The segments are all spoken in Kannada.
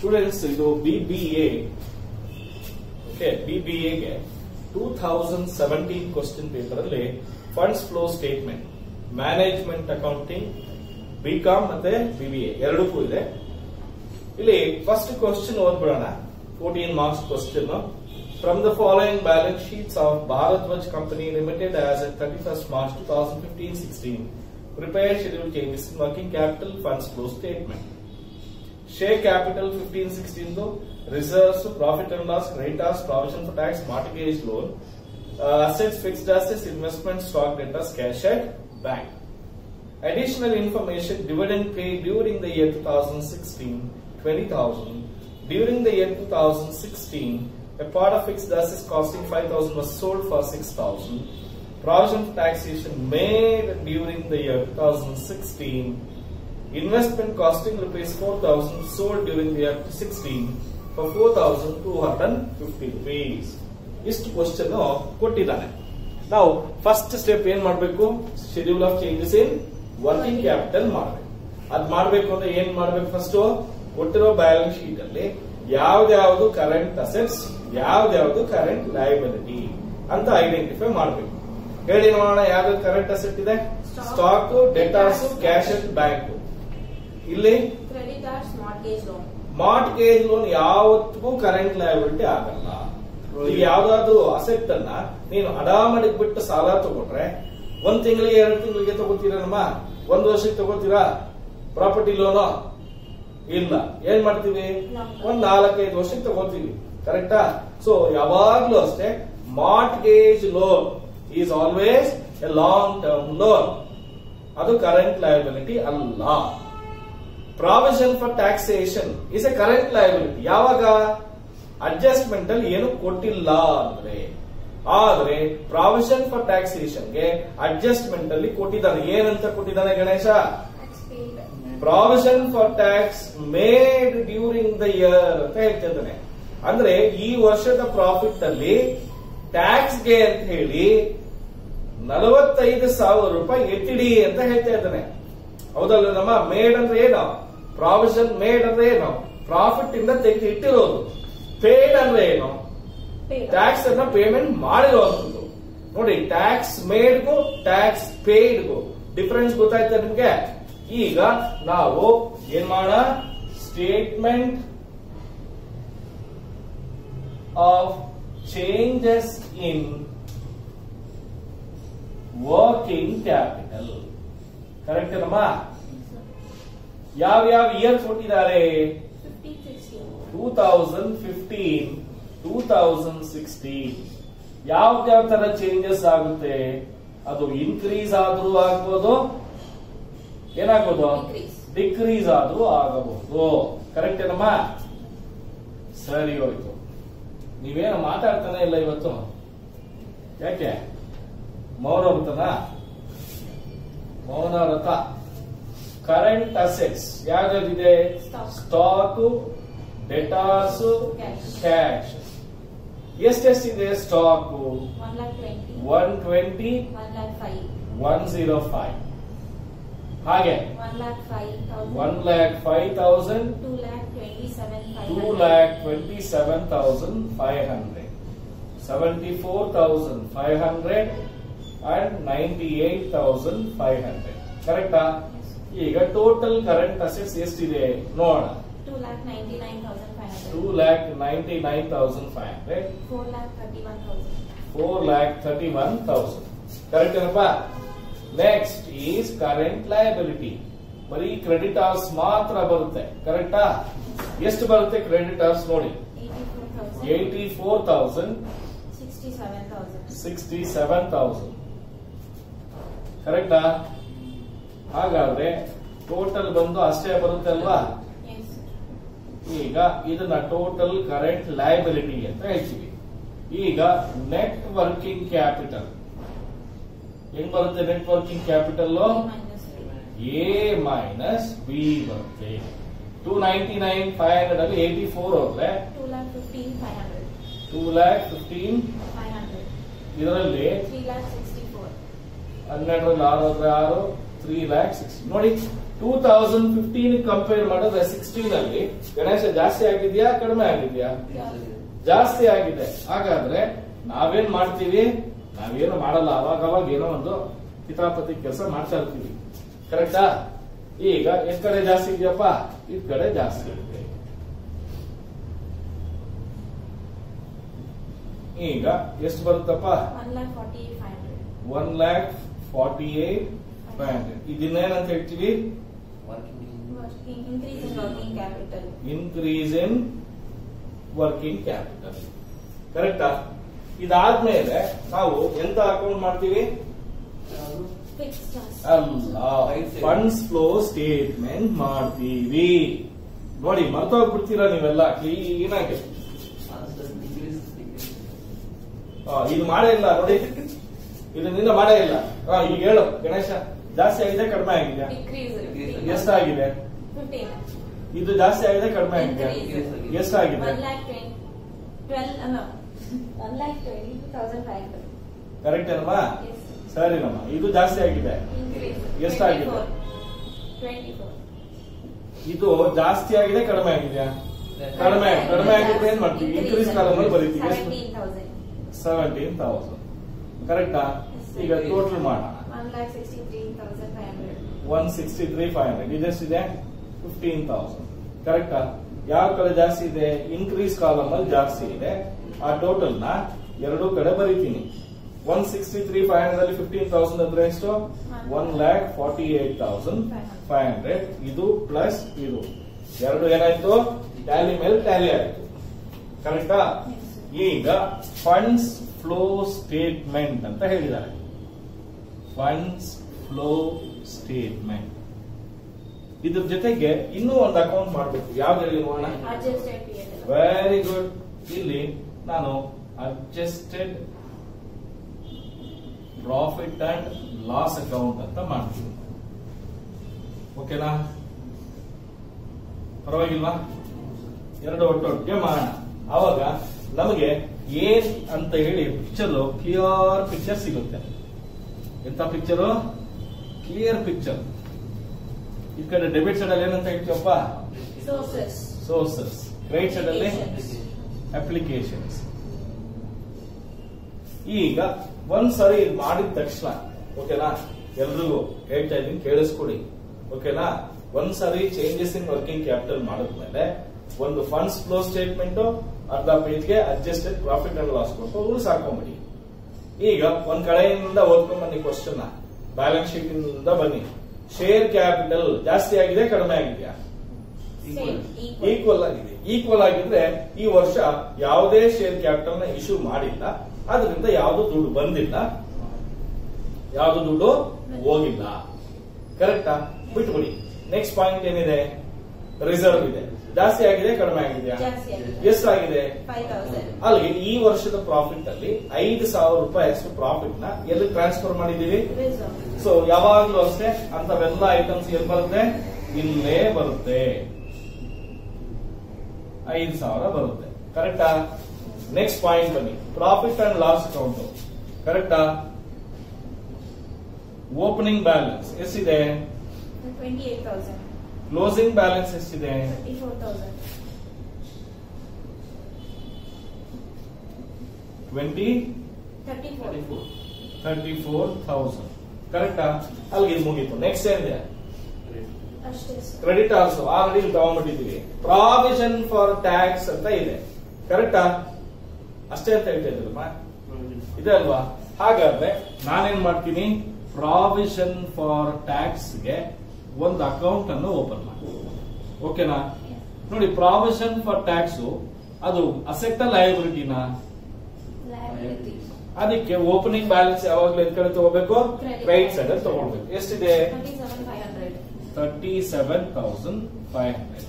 ಸ್ಟೂಡೆಂಟ್ಸ್ ಇದು B B A okay B B ಎಗೆ two thousand seventeen question paper ಅಲ್ಲಿ funds flow statement management accounting B com ಮತ್ತೆ ಬಿ ಬಿ ಎ ಎರಡಕ್ಕೂ ಇದೆ ಇಲ್ಲಿ ಫಸ್ಟ್ ಕ್ವಶನ್ ಓದ್ಬಿಡೋಣ fourteen marks question from the following balance sheets of Bharat ವಜ್ company limited as at thirty first March two thousand fifteen sixteen prepare schedule changes in working capital funds flow statement share capital 15 16 reserves profit and loss creditors provision for tax mortgage loan uh, assets fixed assets investment stock debtors cash at bank additional information dividend paid during the year 2016 20000 during the year 2016 a part of fixed assets costing 5000 was sold for 6000 provision for taxation made during the year 2016 investment costing rupees 4000 sold during the year 16 for 4250 rupees ಇಷ್ಟು ಕ್ವಶನ್ ಕೊಟ್ಟಿದ್ದಾನೆ ನಾವು ಫಸ್ಟ್ ಸ್ಟೆಪ್ ಏನ್ ಮಾಡಬೇಕು schedule of changes in working capital ಮಾಡಬೇಕು ಅದ್ ಮಾಡಬೇಕು ಅಂದ್ರೆ ಏನ್ ಮಾಡ್ಬೇಕು ಫಸ್ಟ್ ಕೊಟ್ಟಿರೋ ಬ್ಯಾಲೆನ್ಸ್ ಶೀಟ್ ಅಲ್ಲಿ ಯಾವ್ದ್ಯಾವ್ದು ಕರೆಂಟ್ ಅಸೆಟ್ಸ್ ಯಾವ್ದ್ಯಾವ್ದು ಕರೆಂಟ್ ಲಯಬಿಲಿಟಿ ಅಂತ ಐಡೆಂಟಿಫೈ ಮಾಡಬೇಕು ಹೇಳಿ ನೋಡೋಣ ಯಾವ್ದು ಕರೆಂಟ್ ಅಸೆಟ್ ಇದೆ Stock, stock debtors cash and bank ಇಲ್ಲಿ creditors mortgage loan mortgage loan ಯಾವತ್ತಿಗೂ ಕರೆಂಟ್ ಲಯಬಿಲಿಟಿ ಆಗಲ್ಲ ಈಗ ಯಾವ್ದಾದ್ರು ಅಸೆಟ್ ಅನ್ನ ನೀನು ಅಡ ಬಿಟ್ಟು ಸಾಲ ತಗೊಂಡ್ರೆ ಒಂದ್ ತಿಂಗಳಿಗೆ ಎರಡು ತಿಂಗಳಿಗೆ ತಗೋತೀರಮ್ಮ ಒಂದ್ ವರ್ಷಕ್ಕೆ ತಗೋತೀರಾ ಪ್ರಾಪರ್ಟಿ ಲೋನು ಇಲ್ಲ ಏನ್ ಮಾಡ್ತೀವಿ ಒಂದ್ ನಾಲ್ಕೈದು ವರ್ಷಕ್ಕೆ ತಗೋತೀವಿ ಕರೆಕ್ಟಾ ಸೊ ಯಾವಾಗ್ಲೂ ಅಷ್ಟೇ mortgage loan is always a long term loan ಅದು ಕರೆಂಟ್ ಲಯಬಿಲಿಟಿ ಅಲ್ಲ provision for taxation is a current liability ಯಾವಾಗ ಅಡ್ಜಸ್ಟ್ಮೆಂಟ್ ಅಲ್ಲಿ ಏನು ಕೊಟ್ಟಿಲ್ಲ ಅಂದ್ರೆ ಆದ್ರೆ ಪ್ರಾವಿಷನ್ ಫಾರ್ ಟ್ಯಾಕ್ಸೇಷನ್ ಗೆ ಅಡ್ಜಸ್ಟ್ಮೆಂಟ್ ಅಲ್ಲಿ ಕೊಟ್ಟಿದ್ದಾನೆ ಏನಂತ ಕೊಟ್ಟಿದ್ದಾನೆ Ganesha tax paid provision for tax made during the year ಅಂತ ಹೇಳ್ತಿದ್ದಾನೆ ಅಂದ್ರೆ ಈ ವರ್ಷದ ಪ್ರಾಫಿಟ್ ಅಲ್ಲಿ ಟ್ಯಾಕ್ಸ್ ಗೆ ಅಂತ ಹೇಳಿ ನಲವತ್ತೈದು ಸಾವಿರ ರೂಪಾಯಿ ಎತ್ತಿಡಿ ಅಂತ ಹೇಳ್ತಾ ಇದ್ದಾನೆ ಹೌದಲ್ಲ ನಮ್ಮ ಮೇಡ್ ಅಂದ್ರೆ ಏನು ಪ್ರಾವಿಷನ್ ಮೇಡ್ ಅಂದ್ರೆ ಏನು ಪ್ರಾಫಿಟ್ ಇಂದ ತೆಗೆದು ಇಟ್ಟಿರೋದು ಪೇಡ್ ಅಂದ್ರೆ ಏನು paid ಟ್ಯಾಕ್ಸ್ ಅನ್ನ ಪೇಮೆಂಟ್ ಮಾಡಿರುವಂತದ್ದು ನೋಡಿ ಟ್ಯಾಕ್ಸ್ ಮೇಡ್ಗೂ ಟ್ಯಾಕ್ಸ್ ಪೇಡ್ಗೂ ಡಿಫರೆನ್ಸ್ ಗೊತ್ತಾಯ್ತಾ ನಿಮ್ಗೆ ಈಗ ನಾವು ಏನ್ ಮಾಡೋಣ statement of changes in working capital correct ನಮ್ಮ ಯಾವ ಯಾವ ಇಯರ್ ಕೊಟ್ಟಿದ್ದಾರೆ 15 16 two thousand fifteen two thousand sixteen ಯಾವ್ದ್ಯಾವ ತರ ಚೇಂಜಸ್ ಆಗುತ್ತೆ ಅದು ಇನ್ಕ್ರೀಸ್ ಆದ್ರೂ ಆಗ್ಬೋದು ಏನಾಗ್ಬೋದು Decrease. ಡಿಕ್ರೀಸ್ ಆದ್ರೂ ಆಗಬಹುದು ಕರೆಕ್ಟ್ ಏನಮ್ಮ ಸರಿ ಹೋಯ್ತು ನೀವೇನು ಮಾತಾಡ್ತಾನೆ ಇಲ್ಲ ಇವತ್ತು ಯಾಕೆ ಮೌನ ವ್ರತನ ಮೌನ ವ್ರತ ಕರೆಂಟ್ ಅಸೆಟ್ಸ್ ಯಾವ್ದಿದೆ Stock. Stock debtors Cash. Cash ಎಷ್ಟೆಷ್ಟಿದೆ stock 1 lakh 20 one twenty 1 lakh 5 one zero five ಹಾಗೆ 1 lakh 5000 one lakh five thousand 2 lakh 27 two 500 lakh twenty seven thousand five hundred seventy four thousand five hundred and ninety eight thousand five hundred ಕರೆಕ್ಟಾ ಈಗ ಟೋಟಲ್ ಕರೆಂಟ್ ಅಸೆಟ್ಸ್ ಎಷ್ಟಿದೆ ನೋಡೋಣ 2 lakh 99500 two lakh ninety nine thousand five hundred 4 lakh 31000 four lakh thirty one thousand correct ಏನಪ್ಪ ನೆಕ್ಸ್ಟ್ ಈಸ್ ಕರೆಂಟ್ ಲಯಬಿಲಿಟಿ ಬರೀ ಕ್ರೆಡಿಟಾರ್ಸ್ ಮಾತ್ರ ಬರುತ್ತೆ ಕರೆಕ್ಟಾ ಎಷ್ಟು ಬರುತ್ತೆ ಕ್ರೆಡಿಟಾರ್ಸ್ ನೋಡಿ 84000 eighty four thousand 67000 sixty seven thousand ಕರೆಕ್ಟಾ ಹಾಗಾದ್ರೆ ಟೋಟಲ್ ಬಂದು ಅಷ್ಟೇ ಬರುತ್ತೆ ಅಲ್ವಾ yes ಈಗ ಇದನ್ನ ಟೋಟಲ್ ಕರೆಂಟ್ ಲಯಬಿಲಿಟಿ ಅಂತ ಹೇಳ್ತೀವಿ ಈಗ ನೆಟ್ ವರ್ಕಿಂಗ್ ಕ್ಯಾಪಿಟಲ್ ಹೆಂಗ್ ಬರುತ್ತೆ net working capital A minus B. A minus B ಬರುತ್ತೆ two ninety nine five hundred ಅಲ್ಲಿ ಏಯ್ಟಿ ಫೋರ್ ಹೋದ್ರೆ 2 lakh 15 500 ಟೂ ಲ್ಯಾಕ್ ಫಿಫ್ಟೀನ್ 500 ಇದರಲ್ಲಿ 3 lakh 64 ಹನ್ನೆರಡರಲ್ಲಿ ಆರು ಹೋದ್ರೆ ಆರು ತ್ರೀ ಲ್ಯಾಕ್ ಸಿಕ್ಸ್ಟಿ ನೋಡಿ ಟೂ ತೌಸಂಡ್ ಫಿಫ್ಟೀನ್ ಕಂಪೇರ್ ಮಾಡಿದ್ರೆ ಸಿಕ್ಸ್ಟೀನ್ ಅಲ್ಲಿ ಗಣೇಶ ಜಾಸ್ತಿ ಆಗಿದ್ಯಾ ಕಡಿಮೆ ಆಗಿದ್ಯಾ ಜಾಸ್ತಿ ಆಗಿದೆ ಹಾಗಾದ್ರೆ ನಾವೇನ್ ಮಾಡ್ತೀವಿ ನಾವೇನು ಮಾಡಲ್ಲ ಅವಾಗ ಅವಾಗ ಏನೋ ಒಂದು ಕಿತಾಪತಿ ಕೆಲಸ ಮಾಡ್ತಾ ಇರ್ತೀವಿ ಕರೆಕ್ಟಾ ಈಗ ಎಷ್ಟ್ ಕಡೆ ಜಾಸ್ತಿ ಇದೆಯಪ್ಪ ಇದ್ ಕಡೆ ಜಾಸ್ತಿ ಇದೆ ಈಗ ಎಷ್ಟು ಬರುತ್ತಪ್ಪ one lakh forty five hundred one lakh forty eight five hundred ಇದನ್ನೇನಂತ ಹೇಳ್ತೀವಿ increase in working capital. Increase in working capital ಕರೆಕ್ಟಾ ಇದಾದ್ಮೇಲೆ ನಾವು ಎಂತ ಅಕೌಂಟ್ ಮಾಡ್ತೀವಿ Fixed assets. ಅಲ್ಲ ಫಂಡ್ಸ್ ಫ್ಲೋ ಸ್ಟೇಟ್ಮೆಂಟ್ ಮಾಡ್ತೀವಿ ನೋಡಿ ಮರ್ತೋಗ್ಬಿಡ್ತೀರಾ ನೀವೆಲ್ಲ ಕ್ಲೀನ್ ಆಗಿ ಆ, ಇದು ಮಾಡೇ ಇಲ್ಲ ನೋಡಿ ಇದು ನಿನ್ನ ಮಾಡೇ ಇಲ್ಲ ಆ, ಈಗ ಹೇಳು ಗಣೇಶ ಜಾಸ್ತಿ ಆಗಿದೆ ಕಡಿಮೆ ಆಗಿದೆ Decrease. ಎಷ್ಟಾಗಿದೆ Fifteen. ಇದು ಜಾಸ್ತಿ ಆಗಿದೆ ಕಡಿಮೆ ಆಗಿದೆ Increase. ಎಷ್ಟಾಗಿದೆ One lakh twenty. Twelve, uh, no. One lakh twenty thousand five hundred. Correct ಏನಮ್ಮ Yes. ಸರಿನಮ್ಮ ಇದು ಜಾಸ್ತಿ ಆಗಿದೆ Increase. ಎಷ್ಟಾಗಿದೆ? Twenty-four. ಇದು ಜಾಸ್ತಿ ಆಗಿದೆ ಕಡಿಮೆ ಆಗಿದೆಯಾ ಕಡಿಮೆ ಕಡಿಮೆ ಆಗಿದ್ರೆ ಏನ್ ಮಾಡ್ತೀವಿ ಇನ್ಕ್ರೀಸ್ ಕಾಲಮಲ್ಲಿ ಬರೀತೀವಿ Seventeen thousand. ಸೆವೆಂಟೀನ್ ತೌಸಂಡ್ ಕರೆಕ್ಟಾ ಈಗ ಟೋಟಲ್ ಮಾಡೋಣ One lakh sixty-three thousand five hundred. One sixty three five hundred ಇದೆಷ್ಟಿದೆ ಫಿಫ್ಟೀನ್ ತೌಸಂಡ್ ಕರೆಕ್ಟಾ ಯಾವ ಕಡೆ ಜಾಸ್ತಿ ಇದೆ ಇನ್ಕ್ರೀಸ್ ಕಾಲಮ್ ಅಲ್ಲಿ ಜಾಸ್ತಿ ಇದೆ ಆ ಟೋಟಲ್ ನ ಎರಡೂ ಕಡೆ ಬರೀತೀನಿ one sixty three five hundred ಅಲ್ಲಿ ಫಿಫ್ಟೀನ್ ತೌಸಂಡ್ ಅಂದ್ರೆ ಎಷ್ಟು one lakh forty eight thousand five hundred ಇದು ಪ್ಲಸ್ ಇದು ಎರಡು ಏನಾಯ್ತು ಟ್ಯಾಲಿ ಮೇಲೆ ಟ್ಯಾಲಿ ಆಯ್ತು ಕರೆಕ್ಟಾ ಈಗ ಫಂಡ್ಸ್ ಫ್ಲೋ ಸ್ಟೇಟ್ಮೆಂಟ್ ಅಂತ ಹೇಳಿದ್ದಾರೆ ಫಂಡ್ಸ್ ಫ್ಲೋ ಸ್ಟೇಟ್ಮೆಂಟ್ ಇದ್ರ ಜೊತೆಗೆ ಇನ್ನೂ ಒಂದು ಅಕೌಂಟ್ ಮಾಡಬೇಕು ಯಾವ್ದು ಹೇಳಿ ನೋಡೋಣ Adjusted P&L. ವೆರಿ ಗುಡ್ ಇಲ್ಲಿ ನಾನು adjusted profit and loss account ಅಂತ ಮಾಡ್ತೀನಿ ಓಕೆನಾ ಪರವಾಗಿಲ್ವಾ ಎರಡು ಒಟ್ಟೊಟ್ಟಿಗೆ ಮಾಡೋಣ ಅವಾಗ ನಮಗೆ ಏನ್ ಅಂತ ಹೇಳಿ ಪಿಕ್ಚರ್ ಕ್ಲಿಯರ್ ಪಿಕ್ಚರ್ ಸಿಗುತ್ತೆ ಎಂತ ಪಿಕ್ಚರು ಕ್ಲಿಯರ್ ಪಿಕ್ಚರ್ ಈ ಕಡೆ ಡೆಬಿಟ್ ಸೈಡ್ ಅಲ್ಲಿ ಏನಂತ ಹೇಳ್ತೀವಪ್ಪ Sources. ಸೋರ್ಸಸ್ ಕ್ರೆಡಿಟ್ ಸೈಡ್ ಅಲ್ಲಿ Applications. ಅಪ್ಲಿಕೇಶನ್ಸ್ ಈಗ ಒಂದ್ ಸರಿ ಇದ್ ಮಾಡಿದ ತಕ್ಷಣ ಓಕೆನಾ ಎಲ್ರಿಗೂ ಹೇಳ್ತಾ ಇದ್ದೀನಿ ಕೇಳಿಸ್ಕೊಡಿ ಓಕೆನಾ ಒಂದ್ ಸರಿ ಚೇಂಜಸ್ ಇನ್ ವರ್ಕಿಂಗ್ ಕ್ಯಾಪಿಟಲ್ ಮಾಡಿದ್ಮೇಲೆ ಒಂದು ಫಂಡ್ಸ್ ಫ್ಲೋ ಸ್ಟೇಟ್ಮೆಂಟ್ ಅರ್ಧ ಪೇಜ್ಗೆ ಅಡ್ಜಸ್ಟೆಡ್ ಪ್ರಾಫಿಟ್ ಅಂಡ್ ಲಾಸ್ ಕೊಟ್ಟು ರೂಲ್ಸ್ ಹಾಕೊಂಬಿಡಿ ಈಗ ಒಂದ್ ಕಡೆಯಿಂದ ಓದ್ಕೊಂಡ್ ಬನ್ನಿ ಕ್ವಶನ್ ಬ್ಯಾಲೆನ್ಸ್ ಶೀಟ್ ಇಂದ ಬನ್ನಿ ಶೇರ್ ಕ್ಯಾಪಿಟಲ್ ಜಾಸ್ತಿ ಆಗಿದೆ ಕಡಿಮೆ ಆಗಿದೆಯಾ Same. Equal. ಈಕ್ವಲ್ ಆಗಿದೆ ಈಕ್ವಲ್ ಆಗಿದ್ರೆ ಈ ವರ್ಷ ಯಾವುದೇ ಶೇರ್ ಕ್ಯಾಪಿಟಲ್ ನ ಇಶ್ಯೂ ಮಾಡಿಲ್ಲ ಅದರಿಂದ ಯಾವುದು ದುಡ್ಡು ಬಂದಿಲ್ಲ ಯಾವುದು ದುಡ್ಡು ಹೋಗಿಲ್ಲ ಕರೆಕ್ಟಾ ಬಿಟ್ಬಿಡಿ ನೆಕ್ಸ್ಟ್ ಪಾಯಿಂಟ್ ಏನಿದೆ ರಿಸರ್ವ್ ಇದೆ ಜಾಸ್ತಿ ಆಗಿದೆ ಕಡಿಮೆ ಆಗಿದೆಯಾ ಜಾಸ್ತಿ ಆಗಿದೆ. ಎಷ್ಟಾಗಿದೆ Five thousand. ಅಲ್ಲಿಗೆ ಈ ವರ್ಷದ ಪ್ರಾಫಿಟ್ ಅಲ್ಲಿ ಐದು ಸಾವಿರ ರೂಪಾಯಿ ಅಷ್ಟು ಪ್ರಾಫಿಟ್ ನ ಎಲ್ಲಿ ಟ್ರಾನ್ಸ್ಫರ್ ಮಾಡಿದೀವಿ Reserve. ಸೊ ಯಾವಾಗ್ಲೂ ಅಷ್ಟೇ ಅಂತವೆಲ್ಲ ಐಟಮ್ಸ್ ಎಲ್ಲಿ ಬರುತ್ತೆ ಇಲ್ಲೇ ಬರುತ್ತೆ ಐದು ಸಾವಿರ ಬರುತ್ತೆ ಕರೆಕ್ಟಾ ನೆಕ್ಸ್ಟ್ ಪಾಯಿಂಟ್ ಬನ್ನಿ ಪ್ರಾಫಿಟ್ ಅಂಡ್ ಲಾಸ್ ಅಕೌಂಟ್ ಕರೆಕ್ಟಾ ಓಪನಿಂಗ್ ಬ್ಯಾಲೆನ್ಸ್ ಎಷ್ಟಿದೆ Twenty-eight thousand. ಕ್ಲೋಸಿಂಗ್ ಬ್ಯಾಲೆನ್ಸ್ ಎಷ್ಟಿದೆ Thirty-four thousand. Twenty Thirty-four. Thirty four thousand ಕರೆಕ್ಟಾ ಅಲ್ಲಿಗೆ ಇದು ಮುಗೀತು ನೆಕ್ಸ್ಟ್ ಏನಿದೆ ಅಷ್ಟೇ ಸರ್. ಕ್ರೆಡಿಟ್ ಆಲ್ಸೋ ಆಲ್ರೆಡಿ ಇಲ್ಲಿ ತಗೊಂಡ್ಬಿಟ್ಟಿದ್ದೀವಿ ಪ್ರಾವಿಷನ್ ಫಾರ್ ಟ್ಯಾಕ್ಸ್ ಅಂತ ಇದೆ ಕರೆಕ್ಟಾ ಅಷ್ಟೇ ಅಂತ ಹೇಳ್ತಾ ಇದ್ರಮ್ಮ ಇದೆ ಅಲ್ವಾ ಹಾಗಾದ್ರೆ ನಾನೇನ್ ಮಾಡ್ತೀನಿ ಪ್ರಾವಿಷನ್ ಫಾರ್ ಟ್ಯಾಕ್ಸ್ ಗೆ ಒಂದು ಅಕೌಂಟ್ ಅನ್ನು ಓಪನ್ ಮಾಡಿ ಓಕೆನಾ ನೋಡಿ ಪ್ರಾವಿಷನ್ ಫಾರ್ ಟ್ಯಾಕ್ಸ್ ಅದು ಅಸೆಟ್ ಲಯಬಿಲಿಟಿನ Liability. ಅದಕ್ಕೆ ಓಪನಿಂಗ್ ಬ್ಯಾಲೆನ್ಸ್ ಯಾವಾಗ್ಲೂ ಎದ್ ಕಡೆ ತಗೋಬೇಕು Credit. ಕ್ರೆಡಿಟ್ ಸೈಡ್ ಅಲ್ಲಿ ತಗೊಳ್ಬೇಕು ಎಷ್ಟಿದೆ Thirty-seven five hundred. Thirty seven thousand five hundred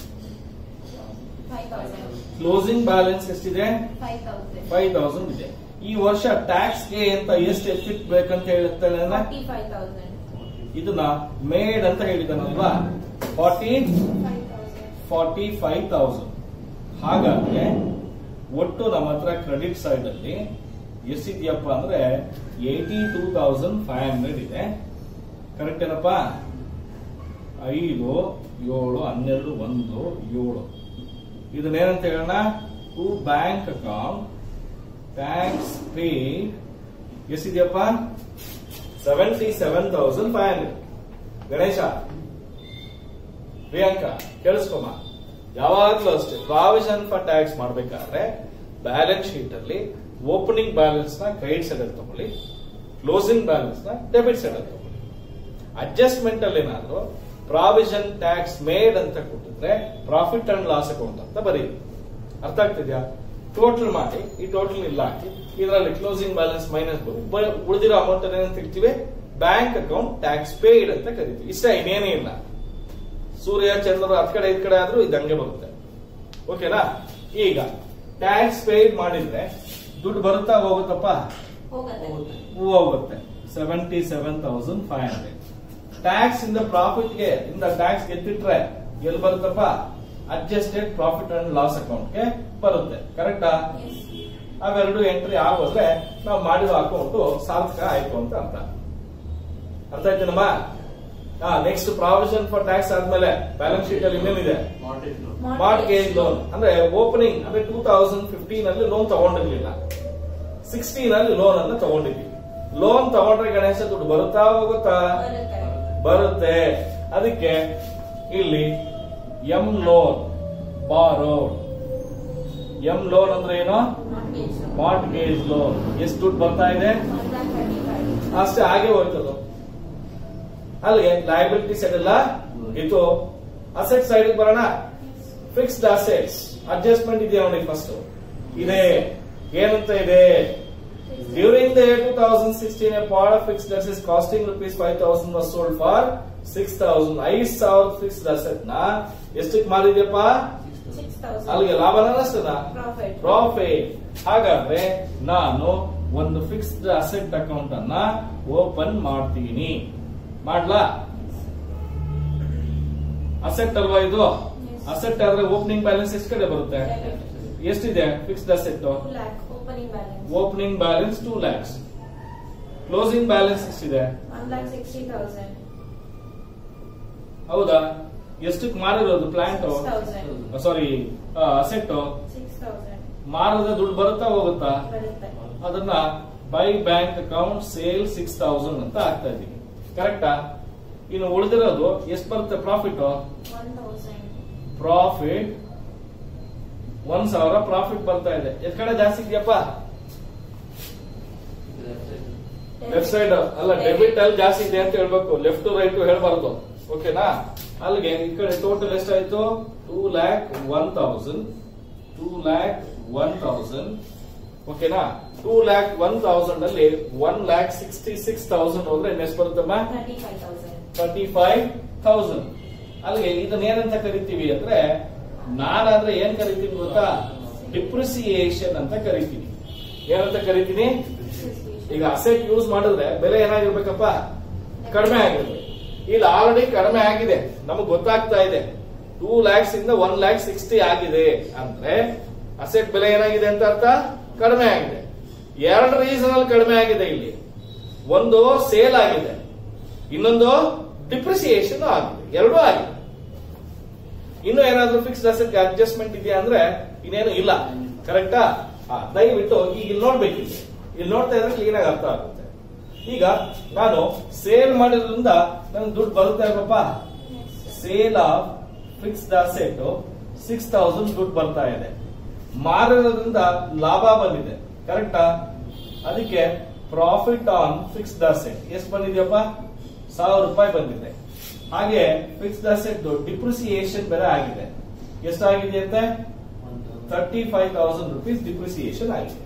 Five thousand. Closing balance ಎಷ್ಟಿದೆ Five thousand. ಫೈವ್ ತೌಸಂಡ್ ಇದೆ ಈ ವರ್ಷ ಟ್ಯಾಕ್ಸ್ ಗೆ ಅಂತ ಎಷ್ಟು ಎತ್ತಿಟ್ಬೇಕಂತ ಹೇಳ್ತಾನೆ Forty-five thousand. ಇದನ್ನ ಮೇಡ್ ಅಂತ ಹೇಳಿದಾನಲ್ವಾ forty Five thousand. Forty five thousand ಹಾಗಾದ್ರೆ ಒಟ್ಟು ನಮ್ಮ ಹತ್ರ ಕ್ರೆಡಿಟ್ ಸೈಡ್ ಅಲ್ಲಿ ಎಷ್ಟಿದೆಯಪ್ಪ ಅಂದ್ರೆ eighty two thousand five hundred ಇದೆ ಕರೆಕ್ಟ್ ಏನಪ್ಪ ಐದು ಏಳು ಹನ್ನೆರಡು ಒಂದು ಏಳು ಇದನ್ನೇನಂತ ಹೇಳೋಣ to bank account tax pay ಎಷ್ಟಿದೆಯಪ್ಪ seventy seven thousand five hundred Ganesha Priyanka ಕೇಳಿಸ್ಕೊಮ್ಮ ಯಾವಾಗ್ಲೂ ಅಷ್ಟೇ ಪ್ರಾವಿಷನ್ ಫಾರ್ ಟ್ಯಾಕ್ಸ್ ಮಾಡ್ಬೇಕಾದ್ರೆ ಬ್ಯಾಲೆನ್ಸ್ ಶೀಟ್ ಅಲ್ಲಿ ಓಪನಿಂಗ್ ಬ್ಯಾಲೆನ್ಸ್ ನ ಕ್ರೆಡಿಟ್ ಸೈಡ್ ಅಲ್ಲಿ ತಗೊಳ್ಳಿ ಕ್ಲೋಸಿಂಗ್ ಬ್ಯಾಲೆನ್ಸ್ ನ ಡೆಬಿಟ್ ಸೈಡ್ ಅಲ್ಲಿ ತಗೊಳ್ಳಿ ಅಡ್ಜಸ್ಟ್ಮೆಂಟ್ ಅಲ್ಲಿ ಏನಾದ್ರು ಪ್ರಾವಿಷನ್ ಟ್ಯಾಕ್ಸ್ ಮೇಡ್ ಅಂತ ಕೊಟ್ಟಿದ್ರೆ ಪ್ರಾಫಿಟ್ ಅಂಡ್ ಲಾಸ್ ಅಕೌಂಟ್ ಅಂತ ಬರೀರಿ ಅರ್ಥ ಆಗ್ತಿದ್ಯಾ ಟೋಟಲ್ ಮಾಡಿ ಈ ಟೋಟಲ್ ಇಲ್ಲ ಹಾಕಿ ಇದರಲ್ಲಿ ಕ್ಲೋಸಿಂಗ್ ಬ್ಯಾಲೆನ್ಸ್ ಮೈನಸ್ ಉಳಿದಿರೋ ಅಮೌಂಟ್ ಏನಂತ ಹೇಳ್ತೀವಿ ಬ್ಯಾಂಕ್ ಅಕೌಂಟ್ ಟ್ಯಾಕ್ಸ್ ಪೇಯ್ಡ್ ಅಂತ ಕರಿತೀವಿ ಇಷ್ಟ ಇನ್ನೇನೇ ಇಲ್ಲ ಸೂರ್ಯ ಚಂದ್ರ ಹತ್ ಕಡೆ ಇದ್ ಕಡೆ ಆದ್ರೂ ಇದಂಗೆ ಬರುತ್ತೆ ಓಕೆನಾ ಈಗ ಟ್ಯಾಕ್ಸ್ ಪೇಯ್ಡ್ ಮಾಡಿದ್ರೆ ದುಡ್ಡು ಬರುತ್ತಾ ಹೋಗುತ್ತಪ್ಪ ಹೋಗತ್ತೆ ಹೋಗುತ್ತೆ seventy seven thousand five hundred tax ಇಂದ ಪ್ರಾಫಿಟ್ ಗೆ ಇಂದ ಟ್ಯಾಕ್ಸ್ ಎತ್ತಿಟ್ರೆ ಎಲ್ಲಿ ಬರುತ್ತಪ್ಪ adjusted profit and loss account ಗೆ ಬರುತ್ತೆ ಕರೆಕ್ಟಾ Yes. ಅವೆರಡು ಎಂಟ್ರಿ ಆಗೋದ್ರೆ ನಾವು ಮಾಡಿರೋ ಅಕೌಂಟ್ ಸಾರ್ಥಕ ಆಯ್ತು ಅಂತ ಅರ್ಥ ಅರ್ಥ ಆಯ್ತೇನಮ್ಮ ಹಾ ನೆಕ್ಸ್ಟ್ ಪ್ರಾವಿಷನ್ ಫಾರ್ ಟ್ಯಾಕ್ಸ್ ಆದ್ಮೇಲೆ ಬ್ಯಾಲೆನ್ಸ್ ಶೀಟ್ ಅಲ್ಲಿ ಇನ್ನೇನಿದೆ ಮಾರ್ಟ್ಗೇಜ್ ಲೋನ್ ಅಂದ್ರೆ ಓಪನಿಂಗ್ ಅಂದ್ರೆ ಟೂ ತೌಸಂಡ್ ಫಿಫ್ಟೀನ್ ಅಲ್ಲಿ ಲೋನ್ ತಗೊಂಡಿರ್ಲಿಲ್ಲ ಸಿಕ್ಸ್ಟೀನ್ ಅಲ್ಲಿ ಲೋನ್ ಅನ್ನ ತಗೊಂಡಿದ್ವಿ ಲೋನ್ ತಗೊಂಡ್ರೆ ಗಣೇಶ ದುಡ್ಡು ಬರುತ್ತಾ ಹೋಗುತ್ತಾ ಬರುತ್ತೆ ಬರುತ್ತೆ ಅದಕ್ಕೆ ಇಲ್ಲಿ M loan borrowed M loan ಅಂದ್ರೆ ಏನು Mortgage. ಮಾರ್ಟ್ಗೇಜ್ ಲೋನ್ ಎಷ್ಟು ದುಡ್ಡು ಬರ್ತಾ ಇದೆ One lakh thirty-five. ಅಷ್ಟೇ ಹಾಗೆ ಹೋಯ್ತದು ಅಲ್ಲಿಗೆ ಲಯಬಿಲಿಟಿ ಸೈಡ್ ಎಲ್ಲ ಇದು ಅಸೆಟ್ ಸೈಡ್ ಬರೋಣ ಫಿಕ್ಸ್ಡ್ ಅಸೆಟ್ಸ್ ಅಡ್ಜಸ್ಟ್ಮೆಂಟ್ ಇದೆಯಾ ನೋಡಿ ಫಸ್ಟ್ ಇದೆ ಏನಂತ ಇದೆ during the year two thousand sixteen a part of fixed assets costing rupees five thousand was sold for six thousand ಐದ್ ಸಾವಿರ ಫಿಕ್ಸ್ಡ್ ಅಸೆಟ್ ನ ಎಷ್ಟಕ್ಕೆ ಮಾರಿದ್ಯಪ್ಪ Six thousand. ಅಲ್ಲಿಗೆ ಲಾಭನ ನಷ್ಟನ Profit. ಪ್ರಾಫಿಟ್ ಹಾಗಾದ್ರೆ ನಾನು ಒಂದು ಫಿಕ್ಸ್ಡ್ ಅಸೆಟ್ ಅಕೌಂಟ್ ಅನ್ನ ಓಪನ್ ಮಾಡ್ತೀನಿ ಮಾಡ್ಲಾ ಅಸೆಟ್ ಅಲ್ವಾ ಇದು Yes. ಅಸೆಟ್ ಆದ್ರೆ ಓಪನಿಂಗ್ ಬ್ಯಾಲೆನ್ಸ್ ಎಷ್ಟು ಕಡೆ ಬರುತ್ತೆ Debit. ಎಷ್ಟಿದೆ fixed asset Two lakh opening balance. Opening balance two lakhs closing balance ಎಷ್ಟಿದೆ One lakh sixty thousand. ಹೌದಾ ಎಷ್ಟಕ್ಕೆ ಮಾರಿರೋದು plant Six thousand. Sorry asset Six thousand. ಮಾರದ ದುಡ್ಡು ಬರುತ್ತಾ ಹೋಗುತ್ತಾ ಬರುತ್ತೆ. ಅದನ್ನ by bank account sale six thousand ಅಂತ ಆಗ್ತಾ ಇದೀವಿ ಕರೆಕ್ಟಾ ಇನ್ನು ಉಳಿದಿರೋದು ಎಷ್ಟು ಬರುತ್ತೆ ಪ್ರಾಫಿಟ್ One thousand. ಪ್ರಾಫಿಟ್ ಒಂದ್ ಸಾವಿರ ಪ್ರಾಫಿಟ್ ಬರ್ತಾ ಇದೆ ಎಷ್ಟ್ ಕಡೆ ಜಾಸ್ತಿ ಇದೆಯಪ್ಪ ಲೆಫ್ಟ್ ಸೈಡ್ ಅಲ್ಲ ಡೆಬಿಟ್ ಅಲ್ಲಿ ಜಾಸ್ತಿ ಇದೆ ಅಂತ ಹೇಳ್ಬೇಕು ಲೆಫ್ಟ್ ಟು ರೈಟ್ ಹೇಳ್ಬಾರ್ದು ಓಕೆನಾ ಅಲ್ಲಿಗೆ ಈ ಕಡೆ ಟೋಟಲ್ ಎಷ್ಟಾಯ್ತು two lakh one thousand two lakh one thousand ಓಕೆನಾ ಟೂ ಲ್ಯಾಕ್ ಒನ್ ತೌಸಂಡ್ ಅಲ್ಲಿ one lakh sixty six thousand ಹೋದ್ರೆ ಎಷ್ಟು ಬರುತ್ತಮ್ಮ Thirty-five thousand. Thirty five thousand ಅಲ್ಲಿಗೆ ಇದನ್ನ ಏನಂತ ಕರಿತೀವಿ ಅಂದ್ರೆ ನಾನಾದ್ರೆ ಏನ್ ಕರಿತೀನಿ ಗೊತ್ತಾ ಡಿಪ್ರಿಸಿಯೇಷನ್ ಅಂತ ಕರಿತೀನಿ ಏನಂತ ಕರಿತೀನಿ ಈಗ ಅಸೆಟ್ ಯೂಸ್ ಮಾಡಿದ್ರೆ ಬೆಲೆ ಏನಾಗಿರ್ಬೇಕಪ್ಪ ಕಡಿಮೆ ಆಗಿರ್ಬೇಕು ಇಲ್ಲಿ ಆಲ್ರೆಡಿ ಕಡಿಮೆ ಆಗಿದೆ ನಮಗೆ ಗೊತ್ತಾಗ್ತಾ ಇದೆ ಟೂ ಲ್ಯಾಕ್ಸ್ ಇಂದ ಒನ್ ಲ್ಯಾಕ್ ಸಿಕ್ಸ್ಟಿ ಆಗಿದೆ ಅಂದ್ರೆ ಅಸೆಟ್ ಬೆಲೆ ಏನಾಗಿದೆ ಅಂತ ಅರ್ಥ ಕಡಿಮೆ ಆಗಿದೆ ಎರಡು ರೀಸನ್ ಅಲ್ಲಿ ಕಡಿಮೆ ಆಗಿದೆ ಇಲ್ಲಿ ಒಂದು ಸೇಲ್ ಆಗಿದೆ ಇನ್ನೊಂದು ಡಿಪ್ರಿಸಿಯೇಷನ್ ಆಗಿದೆ ಎರಡೂ ಆಗಿದೆ ಇನ್ನು ಏನಾದ್ರೂ ಫಿಕ್ಸ್ಡ್ ಅಸೆಟ್ ಅಡ್ಜಸ್ಟ್ಮೆಂಟ್ ಇದೆಯಾ ಅಂದ್ರೆ ಇನ್ನೇನು ಇಲ್ಲ ಕರೆಕ್ಟಾ ದಯವಿಟ್ಟು ಈಗ ಇಲ್ಲಿ ನೋಡ್ಬೇಕು ಇಲ್ಲಿ ಇಲ್ಲಿ ನೋಡ್ತಾ ಇದ್ರೆ ಕ್ಲೀನ್ ಆಗಿ ಅರ್ಥ ಆಗುತ್ತೆ ಈಗ ನಾನು ಸೇಲ್ ಮಾಡಿದ್ರಿಂದ ನನ್ಗೆ ದುಡ್ಡು ಬರುತ್ತೆ ಅಲ್ವಪ್ಪ sale of fixed asset six thousand ದುಡ್ಡು ಬರ್ತಾ ಇದೆ ಮಾರೋದ್ರಿಂದ ಲಾಭ ಬಂದಿದೆ ಕರೆಕ್ಟಾ ಅದಕ್ಕೆ ಪ್ರಾಫಿಟ್ ಆನ್ ಫಿಕ್ಸ್ಡ್ ಅಸೆಟ್ ಎಷ್ಟು ಬಂದಿದೆಯಪ್ಪ ಸಾವಿರ ರೂಪಾಯಿ ಬಂದಿದೆ ಹಾಗೆ ಫಿಕ್ಸ್ಡ್ ಅಸೆಟ್ ಡಿಪ್ರಿಸಿಯೇಷನ್ ಬೇರೆ ಆಗಿದೆ ಎಷ್ಟಾಗಿದೆ ಅಂತೆ thirty five thousand rupees depreciation ಆಗಿದೆ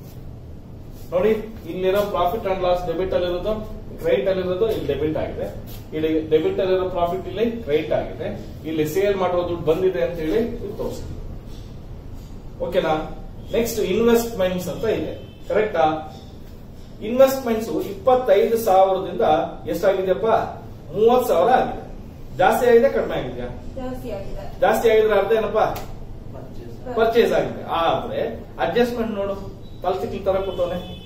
ನೋಡಿ ಇಲ್ಲಿರೋ ಪ್ರಾಫಿಟ್ ಅಂಡ್ ಲಾಸ್ ಡೆಬಿಟ್ ಅಲ್ಲಿರೋದು ಕ್ರೆಡಿಟ್ ಅಲ್ಲಿರೋದು ಇಲ್ಲಿ ಡೆಬಿಟ್ ಆಗಿದೆ ಇಲ್ಲಿ ಡೆಬಿಟ್ ಅಲ್ಲಿರೋ ಪ್ರಾಫಿಟ್ ಇಲ್ಲಿ ಕ್ರೆಡಿಟ್ ಆಗಿದೆ ಇಲ್ಲಿ ಸೇಲ್ ಮಾಡಿರೋ ದುಡ್ಡು ಬಂದಿದೆ ಅಂತ ಹೇಳಿ ಇಲ್ಲಿ ತೋರಿಸ್ತೀವಿ ಓಕೆನಾ ನೆಕ್ಸ್ಟ್ ಇನ್ವೆಸ್ಟ್ಮೆಂಟ್ಸ್ ಅಂತ ಇದೆ ಕರೆಕ್ಟಾ ಇನ್ವೆಸ್ಟ್ಮೆಂಟ್ಸ್ ಇಪ್ಪತ್ತೈದು ಸಾವಿರದಿಂದ ಎಷ್ಟಾಗಿದೆಯಪ್ಪ ಮೂವತ್ ಸಾವಿರ ಆಗಿದೆ ಜಾಸ್ತಿ ಆಗಿದೆ ಕಡಿಮೆ ಆಗಿದೆಯಾ ಜಾಸ್ತಿ ಆಗಿದೆ ಜಾಸ್ತಿ ಆಗಿದ್ರೆ ಅರ್ಥ ಏನಪ್ಪ ಪರ್ಚೇಸ್ ಆಗಿದೆ ಆದ್ರೆ ಅಡ್ಜಸ್ಟ್ಮೆಂಟ್ ನೋಡು ತಲ್ತಿಕ್ಲಿ ತರ ಕೊಟ್ಟವನೆ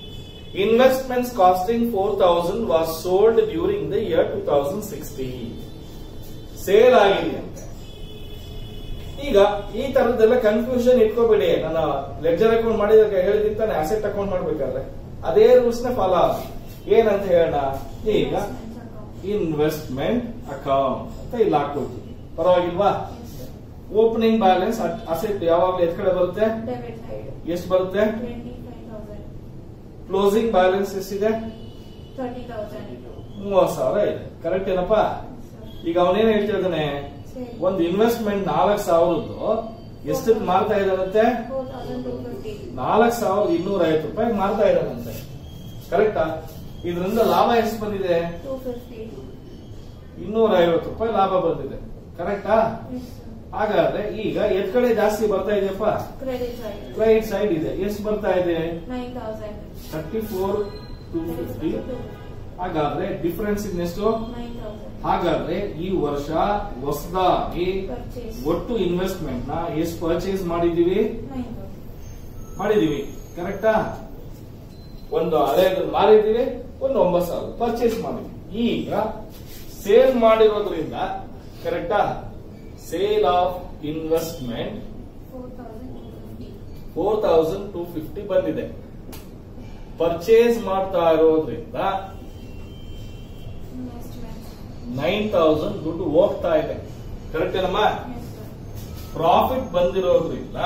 investments costing four thousand was sold during the year two thousand sixteen sale ಆಗಿದೆ ಅಂತೆ ಈಗ ಈ ತರದ್ದೆಲ್ಲ ಕನ್ಫ್ಯೂಷನ್ ಇಟ್ಕೋಬೇಡಿ ನನ್ನ ಲೆಡ್ಜರ್ ಅಕೌಂಟ್ ಮಾಡಿದಾಗ ಹೇಳಿದಿಂತಾನೆ ಅಸೆಟ್ ಅಕೌಂಟ್ ಮಾಡ್ಬೇಕಾದ್ರೆ ಅದೇ ರೂಲ್ಸ್ ನ ಫಾಲೋ ಆಗಿ ಏನಂತ ಹೇಳೋಣ ಈಗ ಇನ್ವೆಸ್ಟ್ಮೆಂಟ್ ಅಕೌಂಟ್ ಅಂತ ಇಲ್ಲಿ ಹಾಕೊಳ್ತೀವಿ ಪರವಾಗಿಲ್ವಾ ಓಪನಿಂಗ್ ಬ್ಯಾಲೆನ್ಸ್ ಅಸೆಟ್ ಯಾವಾಗಲೂ ಎತ್ ಕಡೆ ಬರುತ್ತೆ ಡೆಬಿಟ್ ಸೈಡ್ ಎಷ್ಟು ಬರುತ್ತೆ twenty five thousand closing balance ಎಷ್ಟಿದೆ ತರ್ಟಿ ತೌಸಂಡ್ ಮೂವತ್ ಸಾವಿರ ಇದೆ ಕರೆಕ್ಟ್ ಏನಪ್ಪ ಈಗ ಅವನೇನ್ ಹೇಳ್ತಿದ್ದಾನೆ ಒಂದು ಇನ್ವೆಸ್ಟ್ಮೆಂಟ್ ನಾಲ್ಕು ಸಾವಿರದ್ದು ಎಷ್ಟಕ್ಕೆ ಮಾರ್ತಾ ಇದ್ದಾನಂತೆ ಫೋರ್ ತೌಸಂಡ್ ಟೂ ಫಿಫ್ಟಿ ನಾಲ್ಕು ಸಾವಿರದ ಇನ್ನೂರ ಐವತ್ತು ರೂಪಾಯಿ ಮಾರ್ತಾ ಇದ್ದಾನಂತೆ ಕರೆಕ್ಟಾ ಇದರಿಂದ ಲಾಭ ಎಷ್ಟು ಬಂದಿದೆ ಟೂ ಫಿಫ್ಟಿ ಇನ್ನೂರ ಐವತ್ತು ರೂಪಾಯಿ ಲಾಭ ಬಂದಿದೆ ಕರೆಕ್ಟಾ ಹಾಗಾದ್ರೆ ಈಗ ಎತ್ ಕಡೆ ಜಾಸ್ತಿ ಬರ್ತಾ ಇದೆಯಪ್ಪ ಕ್ರೆಡಿಟ್ ಸೈಡ್ ಕ್ರೆಡಿಟ್ ಸೈಡ್ ಇದೆ ಎಷ್ಟು ಬರ್ತಾ ಇದೆ nine thousand thirty four two fifty ಹಾಗಾದ್ರೆ ಡಿಫರೆನ್ಸ್ ಇನ್ನೆಷ್ಟು ನೈನ್ ತೌಸಂಡ್ ಹಾಗಾದ್ರೆ ಈ ವರ್ಷ ಹೊಸದಾಗಿ ಪರ್ಚೇಸ್ ಒಟ್ಟು ಇನ್ವೆಸ್ಟ್ಮೆಂಟ್ ನ ಎಷ್ಟು ಪರ್ಚೇಸ್ ಮಾಡಿದೀವಿ ನೈನ್ ತೌಸಂಡ್ ಮಾಡಿದೀವಿ ಕರೆಕ್ಟಾ ಒಂದು ಹಳೆಯದು ಮಾರಿದೀವಿ ಒಂದು ಒಂಬತ್ತು ಸಾವಿರ ಪರ್ಚೇಸ್ ಮಾಡಿದ್ವಿ ಈಗ ಸೇಲ್ ಮಾಡಿರೋದ್ರಿಂದ ಕರೆಕ್ಟಾ sale of investment four thousand two fifty four thousand two fifty ಬಂದಿದೆ ಪರ್ಚೇಸ್ ಮಾಡ್ತಾ ಇರೋದ್ರಿಂದ ಇನ್ವೆಸ್ಟ್ಮೆಂಟ್ ನೈನ್ ತೌಸಂಡ್ ದುಡ್ಡು ಹೋಗ್ತಾ ಇದೆ ಕರೆಕ್ಟ್ ಏನಮ್ಮ ಎಸ್ ಸರ್ ಪ್ರಾಫಿಟ್ ಬಂದಿರೋದ್ರಿಂದ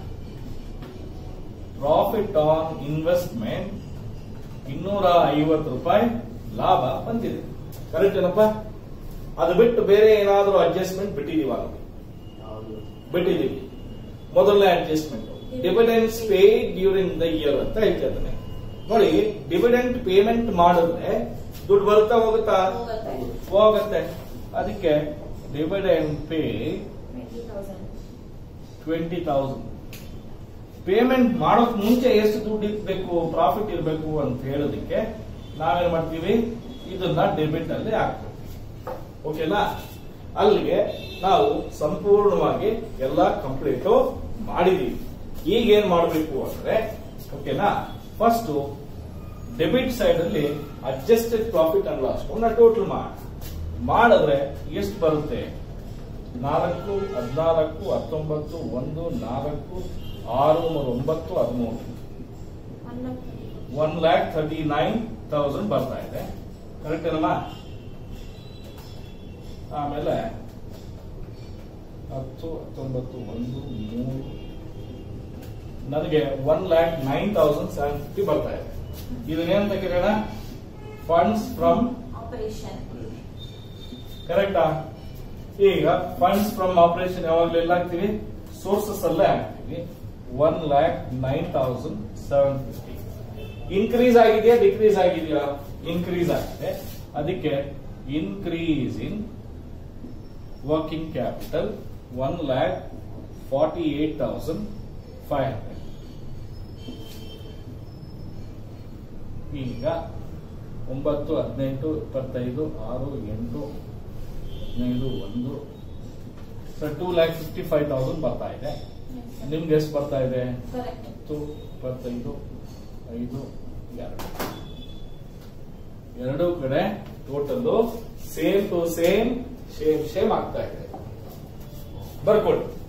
ಪ್ರಾಫಿಟ್ ಆನ್ ಇನ್ವೆಸ್ಟ್ಮೆಂಟ್ ಇನ್ನೂರ ಐವತ್ತು ರೂಪಾಯಿ ಲಾಭ ಬಂದಿದೆ ಕರೆಕ್ಟ್ ಏನಪ್ಪ ಅದು ಬಿಟ್ಟು ಬೇರೆ ಏನಾದರೂ ಅಡ್ಜಸ್ಟ್ಮೆಂಟ್ ಬಿಟ್ಟಿದೀವ ಬಿಟ್ಟಿದೀವಿ ಮೊದಲನೇ adjustment dividends paid during the year ಅಂತ ಹೇಳ್ತಿದ್ದಾನೆ ನೋಡಿ ಡಿವಿಡೆಂಟ್ ಪೇಮೆಂಟ್ ಮಾಡಿದ್ರೆ ದುಡ್ಡು ಬರ್ತಾ ಹೋಗುತ್ತಾ ಹೋಗುತ್ತೆ. ಹೋಗುತ್ತೆ ಅದಕ್ಕೆ dividend pay twenty thousand twenty thousand payment ಮಾಡೋಕ್ ಮುಂಚೆ ಎಷ್ಟು ದುಡ್ಡು ಇರ್ಬೇಕು ಪ್ರಾಫಿಟ್ ಇರಬೇಕು ಅಂತ ಹೇಳೋದಕ್ಕೆ ನಾವೇನ್ ಮಾಡ್ತೀವಿ ಇದನ್ನ ಡೆಬಿಟ್ ಅಲ್ಲಿ ಹಾಕ್ತೀವಿ ಓಕೆನಾ ಅಲ್ಲಿಗೆ ನಾವು ಸಂಪೂರ್ಣವಾಗಿ ಎಲ್ಲ ಕಂಪ್ಲೀಟ್ ಮಾಡಿದೀವಿ ಈಗ ಏನ್ ಮಾಡಬೇಕು ಅಂದ್ರೆ ಓಕೆನಾ ಫಸ್ಟ್ ಡೆಬಿಟ್ ಸೈಡ್ ಅಲ್ಲಿ adjusted profit and loss total ಮಾಡಿ ಮಾಡಿದ್ರೆ ಎಷ್ಟು ಬರುತ್ತೆ ನಾಲ್ಕು ಹದಿನಾಲ್ಕು ಹತ್ತೊಂಬತ್ತು ಒಂದು ನಾಲ್ಕು ಆರು ಮೂರು ಒಂಬತ್ತು ಹದಿಮೂರು one lakh one lakh thirty nine thousand ಬರ್ತಾ ಇದೆ ಕರೆಕ್ಟ್ ಏನಮ್ಮ ಆಮೇಲೆ ಹತ್ತು ಹತ್ತೊಂಬತ್ತು ಒಂದು ಮೂರು ನನಗೆ one lakh nine thousand seven fifty ಬರ್ತಾ ಇದೆ ಇದನ್ನೇನಂತ ಕರೆಯೋಣ ಫಂಡ್ಸ್ ಫ್ರಮ್ ಆಪರೇಷನ್ ಕರೆಕ್ಟಾ ಈಗ ಫಂಡ್ಸ್ ಫ್ರಮ್ ಆಪರೇಷನ್ ಯಾವಾಗಲೂ ಎಲ್ಲ ಹಾಕ್ತಿವಿ ಸೋರ್ಸಸ್ ಅಲ್ಲೇ ಹಾಕ್ತಿವಿ one lakh nine thousand seven fifty increase ಆಗಿದೆಯಾ ಡಿಕ್ರೀಸ್ ಆಗಿದೆಯಾ ಇನ್ಕ್ರೀಸ್ ಆಗಿದೆ ಅದಕ್ಕೆ increase in working capital one lakh forty eight thousand five hundred ಈಗ ಒಂಬತ್ತು ಹದಿನೆಂಟು ಇಪ್ಪತ್ತೈದು ಆರು ಎಂಟು ಹದಿನೈದು ಒಂದು sir two lakh fifty five thousand ಬರ್ತಾ ಇದೆ ನಿಮ್ಗೆ ಎಷ್ಟು ಬರ್ತಾ ಇದೆ ಕರೆಕ್ಟ್ ಹತ್ತು ಇಪ್ಪತ್ತೈದು ಐದು ಎರಡು ಎರಡೂ ಕಡೆ total same to same same same ಆಗ್ತಾ ಇದೆ ಬರ್ಕೊಳ್ಳಿ